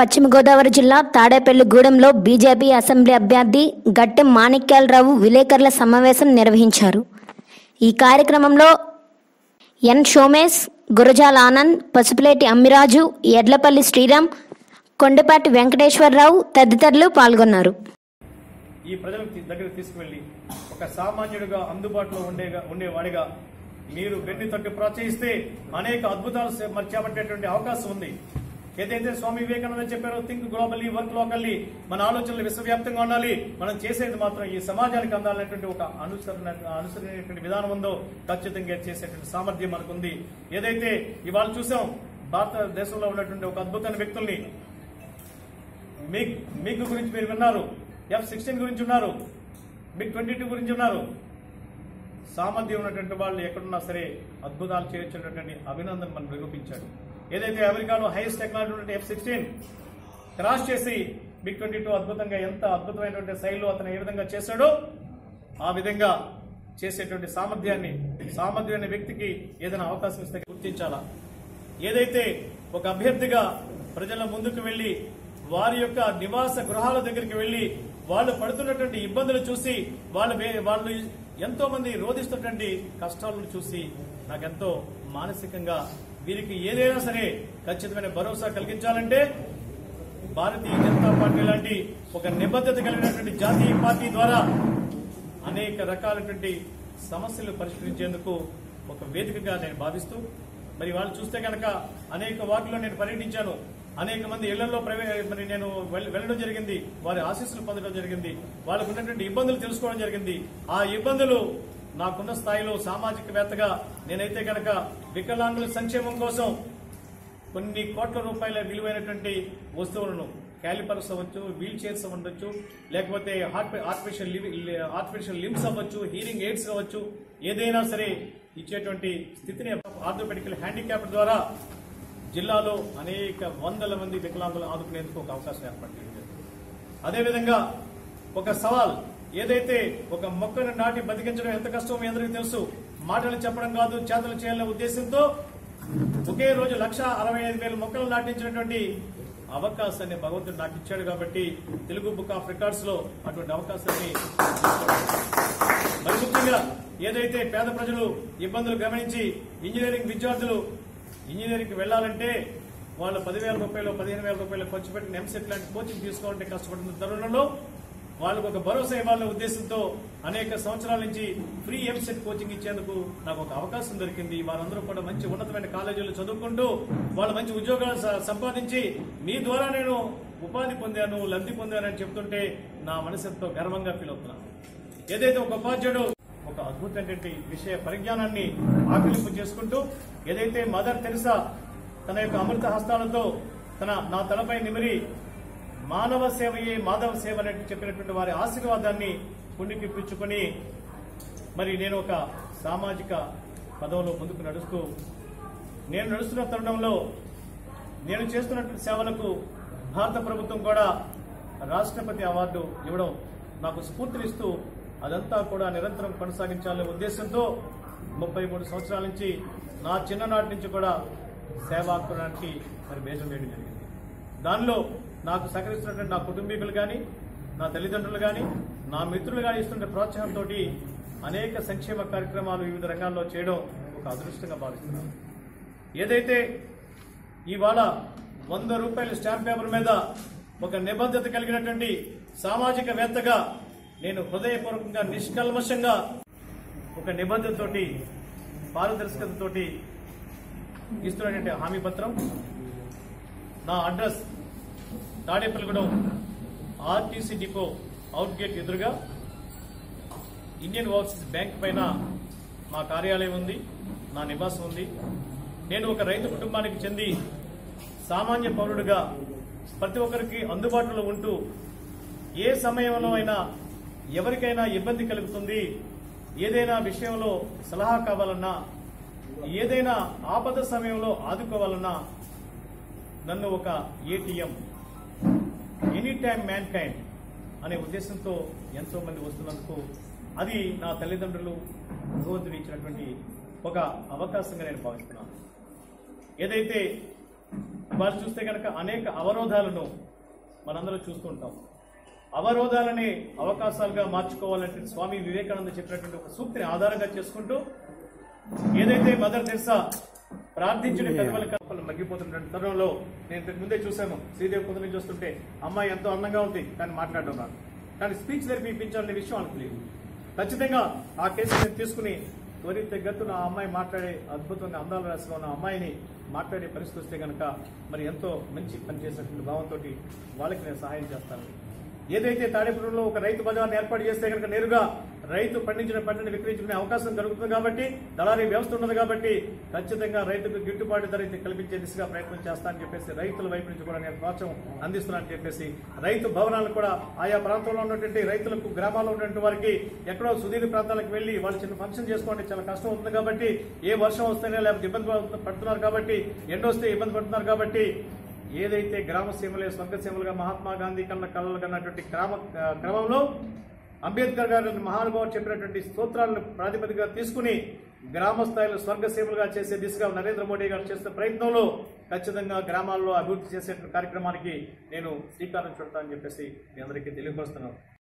పశ్చిమ గోదావరి జిల్లా తాడేపల్లిగూడెంలో BJP assembly అభ్యర్థి గట్టెం మాణిక్యాలరావు విలేకరుల సమావేశం నిర్వహించారు ఈ కార్యక్రమంలో ఎన్ సోమేష్ గురజాల ఆనంద్ పసుపులేటి అమ్మిరాజు ఎడ్లపల్లి శ్రీరామ్ కొండపాటి వెంకటేశ్వరరావు తదితరులు పాల్గొన్నారు ఈ ప్రజల దగ్గర తీసుకువెళ్ళి ఒక సామాన్యుడిగా అందుబాటులో ఉండేగా ఉండేవాడిగా మీరు వెన్ను తట్టి ప్రోత్సహిస్తే అనేక అద్భుతాలు చే- మరి చేపట్టేటువంటి అవకాశం ఉంది ఏదైతే స్వామి వివేకానంద చెప్పారో థింక్ గ్లోబల్లీ వర్క్ లోకల్లీ మన ఆలోచనలు విశ్వవ్యాప్తంగా ఉండాలి మనం చేసేది మాత్రం ఈ సమాజానికి అందాలనేటువంటి ఒక అనుసరణ అనుసరించేటువంటి విధానం ఉందో ఖచ్చితంగా చేసేటువంటి సామర్థ్యం మనకుంది ఏదైతే ఇవాళ చూసాం భారతదేశంలో ఉన్నటువంటి ఒక అద్భుతమైన వ్యక్తుల్ని మిగ్ మిగ్ గురించి మీరు విన్నారు ఎఫ్ సిక్స్టీన్ గురించి ఉన్నారు మిగ్ ట్వంటీ టూ గురించి ఉన్నారు సామర్థ్యం ఉన్నటువంటి వాళ్ళు ఎక్కడున్నా సరే అద్భుతాలు చేయొచ్చినటువంటి అభినందన మనం నిరూపించాడు ఏదైతే అమెరికాలో హైయెస్ట్ టెక్నాలజీ ఉన్నటువంటి ఎఫ్ సిక్స్టీన్ క్రాస్ చేసి మిగ్ ట్వంటీ టూ అద్భుతంగా ఎంత అద్భుతమైనటువంటి శైలిలో అతను ఏ విధంగా చేశాడో ఆ విధంగా చేసేటువంటి సామర్థ్యాన్ని సామర్థ్యమైన వ్యక్తికి ఏదైనా అవకాశం ఇస్తే గుర్తించాలా ఏదైతే ఒక అభ్యర్థిగా ప్రజల ముందుకు వెళ్లి వారి యొక్క నివాస గృహాల దగ్గరికి వెళ్లి వాళ్ళు పడుతున్నటువంటి ఇబ్బందులు చూసి వాళ్ళు వే- వాళ్ళు ఎంతో మంది రోధిస్తున్నటువంటి కష్టాలను చూసి నాకెంతో మానసికంగా వీరికి ఏదైనా సరే ఖచ్చితమైన భరోసా కలిగించాలంటే భారతీయ జనతా పార్టీ లాంటి ఒక నిబద్ధత కలిగినటువంటి జాతీయ పార్టీ ద్వారా అనేక రకాలైనటువంటి సమస్యలు పరిష్కరించేందుకు ఒక వేదికగా నేను భావిస్తూ మరి వాళ్ళు చూస్తే కనుక అనేక వార్డుల్లో నేను పర్యటించాను అనేక మంది ఇళ్లలో ప్రవే మరి నేను వెళ్- వెళ్ళడం జరిగింది వారి ఆశీస్సులు పొందడం జరిగింది వాళ్ళకు ఉన్నటువంటి ఇబ్బందులు తెలుసుకోవడం జరిగింది ఆ ఇబ్బందులు నాకున్న స్థాయిలో సామాజికవేత్తగా నేనైతే కనుక వికలాంగుల సంక్షేమం కోసం కొన్ని కోట్ల రూపాయల విలువైనటువంటి వస్తువులను క్యాలిపర్స్ అవ్వచ్చు వీల్ చైర్స్ ఉండొచ్చు లేకపోతే ఆర్టిఫిషియల్ ఆర్టిఫిషియల్ లిమ్స్ అవ్వచ్చు హీరింగ్ ఎయిడ్స్ అవ్వచ్చు ఏదైనా సరే ఇచ్చేటువంటి స్థితిని ఆర్థోపెడికల్ హ్యాండిక్యాప్ ద్వారా జిల్లాలో అనేక వందల మంది వికలాంగులు ఆదుకునేందుకు ఒక అవకాశం ఏర్పడింది అదేవిధంగా ఒక సవాల్ ఏదైతే ఒక మొక్కను నాటి బతికించడం ఎంత కష్టమో మీ అందరికీ తెలుసు మాటలు చెప్పడం కాదు చేతలు చేయాలనే ఉద్దేశంతో ఒకే రోజు లక్ష అరవై ఐదు వేల మొక్కలు నాటించినటువంటి అవకాశాన్ని భగవంతుడు నాకు ఇచ్చాడు కాబట్టి తెలుగు బుక్ ఆఫ్ రికార్డ్స్ లో అటువంటి అవకాశాన్ని మరి ముఖ్యంగా ఏదైతే పేద ప్రజలు ఇబ్బందులు గమనించి ఇంజనీరింగ్ విద్యార్థులు ఇంజనీరింగ్ వెళ్లాలంటే వాళ్ళు పదివేల రూపాయలు పదిహేను వేల రూపాయలు ఖర్చు పెట్టిన ఎంసెట్ లాంటి కోచింగ్ తీసుకోవాలంటే కష్టపడుతున్న తరుణంలో వాళ్ళకు ఒక భరోసా ఇవ్వాలనే ఉద్దేశంతో అనేక సంవత్సరాల నుంచి ఫ్రీ ఎంసెట్ కోచింగ్ ఇచ్చేందుకు నాకు ఒక అవకాశం దొరికింది వారందరూ కూడా మంచి ఉన్నతమైన కాలేజీలు చదువుకుంటూ వాళ్ళు మంచి ఉద్యోగాలు స- సంపాదించి మీ ద్వారా నేను ఉపాధి పొందాను లబ్ధి పొందానని చెప్తుంటే నా మనసు ఎంతో గర్వంగా ఫీల్ అవుతున్నాను ఏదైతే ఒక ఉపాధ్యాయుడు ఒక అద్భుతమైనటువంటి విషయ పరిజ్ఞానాన్ని ఆకలింపు చేసుకుంటూ ఏదైతే మదర్ తెరిసా తన యొక్క అమృత హస్తాలతో తన నా తలపై నిమిరి మానవ సేవయే మాధవ సేవ అని చెప్పినటువంటి వారి ఆశీర్వాదాన్ని పుణ్యకిప్పించుకొని మరి నేను ఒక సామాజిక పదంలో ముందుకు నడుస్తూ నేను నడుస్తున్న తరుణంలో నేను చేస్తున్నటువంటి సేవలకు భారత ప్రభుత్వం కూడా రాష్ట్రపతి అవార్డు ఇవ్వడం నాకు స్ఫూర్తినిస్తూ అదంతా కూడా నిరంతరం కొనసాగించాలనే ఉద్దేశంతో ముప్పై మూడు సంవత్సరాల నుంచి నా చిన్ననాటి నుంచి కూడా సేవాకురానికి మరి బేజం వేయడం జరిగింది దానిలో నాకు సహకరిస్తున్నటువంటి నా కుటుంబీకులు కానీ నా తల్లిదండ్రులు కానీ నా మిత్రులు కానీ ఇస్తున్న ప్రోత్సాహంతో అనేక సంక్షేమ కార్యక్రమాలు వివిధ రంగాల్లో చేయడం ఒక అదృష్టంగా భావిస్తున్నాను ఏదైతే ఇవాళ వంద రూపాయల స్టాంప్ పేపర్ మీద ఒక నిబద్ధత కలిగినటువంటి సామాజికవేత్తగా నేను హృదయపూర్వకంగా నిష్కల్మషంగా ఒక నిబద్ధతతోటి పారదర్శకతతోటి ఇస్తున్నటువంటి హామీ పత్రం నా address Tadepalligudem RTC depot out gate ఎదురుగా ఇండియన్ ఓవర్సీస్ బ్యాంక్ పైన మా కార్యాలయం ఉంది నా నివాసం ఉంది నేను ఒక రైతు కుటుంబానికి చెంది సామాన్య పౌరుడిగా ప్రతి ఒక్కరికి అందుబాటులో ఉంటూ ఏ సమయంలో అయినా ఎవరికైనా ఇబ్బంది కలుగుతుంది ఏదైనా విషయంలో సలహా కావాలన్నా ఏదైనా ఆపద సమయంలో ఆదుకోవాలన్నా నన్ను ఒక ATM any time mankind అనే ఉద్దేశంతో ఎంతో మంది వస్తున్నందుకు అది నా తల్లిదండ్రులు భగవంతుడు ఇచ్చినటువంటి ఒక అవకాశంగా నేను భావిస్తున్నాను ఏదైతే ఇవాళ చూస్తే కనుక అనేక అవరోధాలను మనందరం చూస్తుంటాం అవరోధాలని అవకాశాలుగా మార్చుకోవాలంటే స్వామి వివేకానంద చెప్పినటువంటి ఒక సూక్తిని ఆధారంగా చేసుకుంటూ ఏదైతే మదర్ తెరిసా ప్రార్థించిన కనుమల కల్పలు మగ్గిపోతున్న తరుణంలో నేను ఇంతకు ముందే చూశాను శ్రీదేవి పొద్దున చూస్తుంటే అమ్మాయి ఎంతో అందంగా ఉంది కానీ మాట్లాడడం రాదు కానీ స్పీచ్ థెరపీ ఇప్పించాలనే విషయం అనుకోలేదు ఖచ్చితంగా ఆ కేసు నేను తీసుకుని త్వరితగట్టున ఆ అమ్మాయి మాట్లాడే అద్భుతంగా అందాలు రాసిన ఉన్న అమ్మాయిని మాట్లాడే పరిస్థితి వస్తే కనుక మరి ఎంతో మంచి పని చేసినటువంటి భావంతో వాళ్ళకి నేను సహాయం చేస్తాను ఏదైతే తాడేపురంలో ఒక రైతు బజార్ని ఏర్పాటు చేస్తే కనుక నేరుగా రైతు పండించిన పంటను విక్రయించుకునే అవకాశం కలుగుతుంది కాబట్టి దళారీ వ్యవస్థ ఉన్నది కాబట్టి ఖచ్చితంగా రైతుకు గిట్టుబాటు ధర అయితే కల్పించే దిశగా ప్రయత్నం చేస్తానని చెప్పేసి రైతుల వైపు నుంచి కూడా నేను ప్రోత్సాహం అందిస్తున్నానని చెప్పేసి రైతు భవనాలు కూడా ఆయా ప్రాంతంలో ఉన్నటువంటి రైతులకు గ్రామాల్లో ఉన్నటువంటి వారికి ఎక్కడో సుదీర్ఘ ప్రాంతాలకు వెళ్లి వాళ్ళు చిన్న ఫంక్షన్ చేసుకోవడానికి చాలా కష్టం అవుతుంది కాబట్టి ఏ వర్షం వస్తేనే లేకపోతే ఇబ్బంది పడుతు- పడుతున్నారు కాబట్టి ఎండ వస్తే ఇబ్బంది పడుతున్నారు కాబట్టి ఏదైతే గ్రామ సీమలే స్వర్గ సీమలుగా మహాత్మా గాంధీ కన్నా కళలు కన్నటువంటి గ్రామ ఆ, క్రమంలో అంబేద్కర్ గారు మహానుభావుడు చెప్పినటువంటి స్తోత్రాలను ప్రాతిపదికగా తీసుకుని గ్రామ స్థాయిలో స్వర్గ సీమలుగా చేసే దిశగా నరేంద్ర మోడీ గారు చేస్తున్న ప్రయత్నంలో ఖచ్చితంగా గ్రామాల్లో అభివృద్ధి చేసే కార్యక్రమానికి నేను శ్రీకారం చుడతానని చెప్పేసి మీ అందరికీ తెలియపరుస్తున్నాను